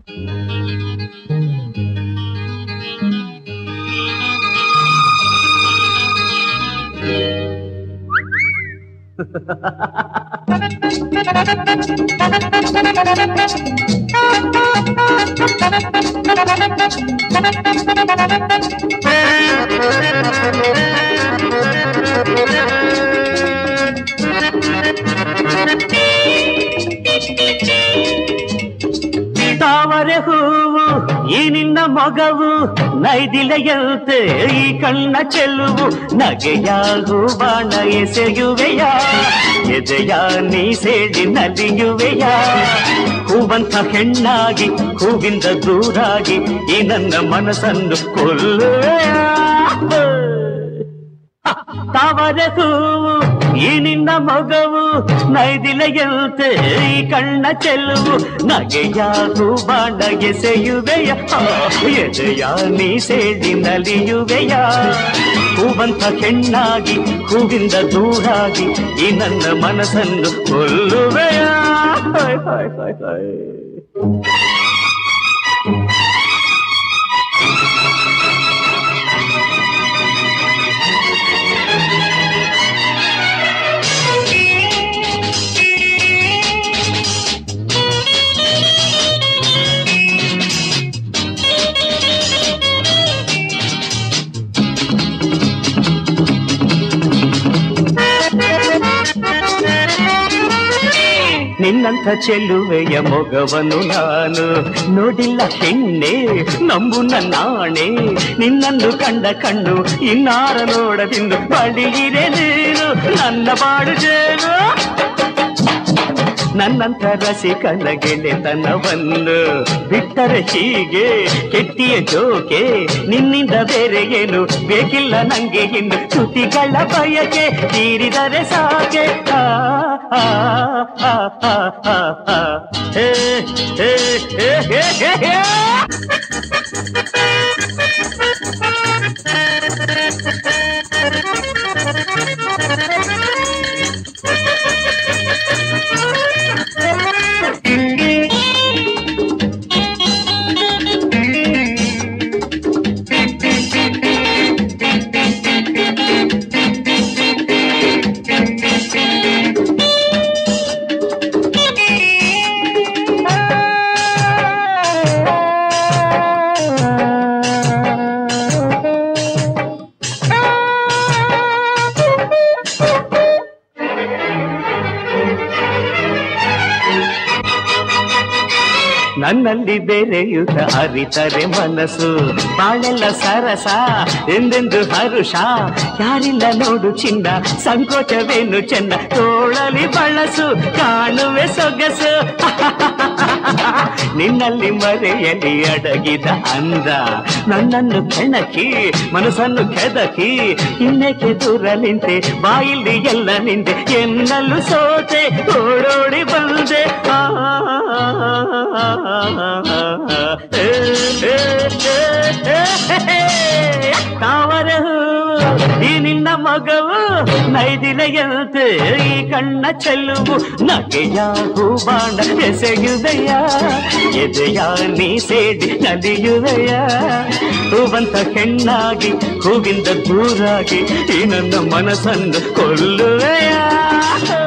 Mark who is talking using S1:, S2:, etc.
S1: ತಾವರೆ ಹೂವು ಈ ನಿನ್ನ ಮೊಗವು ನೈದಿಲೆಯಂತೆ ಈ ಕಣ್ಣ ಚೆಲುವು ನಗೆಯಾಗು ಬಾಣ ಎಸೆಯುವೆಯ ಎದೆಯ ನೀ ಸೇಡಿ ನಲಿಯುವೆಯ ಹೂವಂತ ಹೆಣ್ಣಾಗಿ ಹೂವಿಂದ ದೂರಾಗಿ ಈ ನನ್ನ ಮನಸ್ಸನ್ನು ಕೊಲ್ಲುವೆಯ ತಾವರೆ ಹೂವು ಈ ನಿನ್ನ ಮೊಗವು ನೈದಿಲೆಯಂತೆ ಈ ಕಣ್ಣ ಚೆಲುವು ನಗೆಯಾಗು ಬಾಣ ಎಸೆಯುವೆಯ ಆ, ಎದೆಯ ನೀ ಸೇಡಿ ನಲಿಯುವೆಯ ಹೂವಂತ ಹೆಣ್ಣಾಗಿ ಹೂವಿಂದ ದೂರಾಗಿ ಈ ನನ್ನ ಮನಸ್ಸನ್ನು ಕೊಲ್ಲುವೆಯ ಹಾಯ್ ಹಾಯ್ ಹಾಯ್ ಹಾಯ್ ನಿನ್ನಂಥ ಚೆಲ್ಲುವೆಯ ಮೊಗವನು ನಾನು ನೋಡಿಲ್ಲ ಹೆಣ್ಣೆ ನಂಬು ನಾಣೆ ನಿನ್ನನ್ನು ಕಂಡ ಕಣ್ಣು ಇನ್ನಾರ ನೋಡದಿಂದು ಬಡಿಗಿರೆ ನೀನು ನನ್ನ ಬಾಡು ಜೇನು ನನ್ನಂಥ ರಸಿಕನ ಗೆಳೆತನವನ್ನು ಬಿಟ್ಟರೆ ಹೀಗೆ ಕೆಟ್ಟಿಯ ಜೋಕೆ ನಿನ್ನಿಂದ ಬೇರೆ ಏನು ಬೇಕಿಲ್ಲ ನಂಗೆ ಇನ್ನು ತುಟಿಗಳ ಬಯಕೆ ತೀರಿದರೆ ಸಾಕೆ ಆ, ಆ, ಆ, ಆ, ಆ, ಆ. ಹೇ, ಹೇ, ಹೇ, ಹೇ, ಹೇ, ಹೇ. ನನ್ನಲ್ಲಿ ಬೆರೆಯುತ್ತ ಅರಿತರೆ ಮನಸ್ಸು ಬಾಳೆಲ್ಲ ಸರಸ ಎಂದೆಂದು ಹರುಷ ಯಾರಿಲ್ಲ ನೋಡು ಚಿನ್ನ ಸಂಕೋಚವೇನು ಚೆನ್ನ ತೋಳಲಿ ಬಳಸು ಕಾಣುವೆ ಸೊಗಸು ನಿನ್ನಲ್ಲಿ ಮರೆಯಲಿ ಅಡಗಿದ ಅಂದ ನನ್ನನ್ನು ಕೆಣಕಿ ಮನಸ್ಸನ್ನು ಕೆದಕಿ ಇನ್ನೇಕೆ ದೂರ ನಿಂತೆ ಬಾಯಿಲಿ ಎಲ್ಲ ನಿಂತೆ ಎನ್ನಲು ಸೋತೆ ಓಡೋಡಿ ಬಂದೆ ಆ, ಏ, ಏ, ಏ, ಏ, ಏ, ತಾವರ ಈ ನಿನ್ನ ಮಗವು ನೈದಿಲೆಯಂತೆ ಈ ಕಣ್ಣ ಚೆಲ್ಲುವು ನಗೆಯಾಗು ಬಾಣ ಎಸೆಯುವೆಯ ಎದೆಯ ನೀ ಸೇಡಿ ನಲಿಯುವೆಯ ಹೂವಂತ ಹೆಣ್ಣಾಗಿ ಹೂವಿಂದ ದೂರಾಗಿ ಈ ನನ್ನ ಮನಸ್ಸನ್ನು ಕೊಲ್ಲುವೆಯ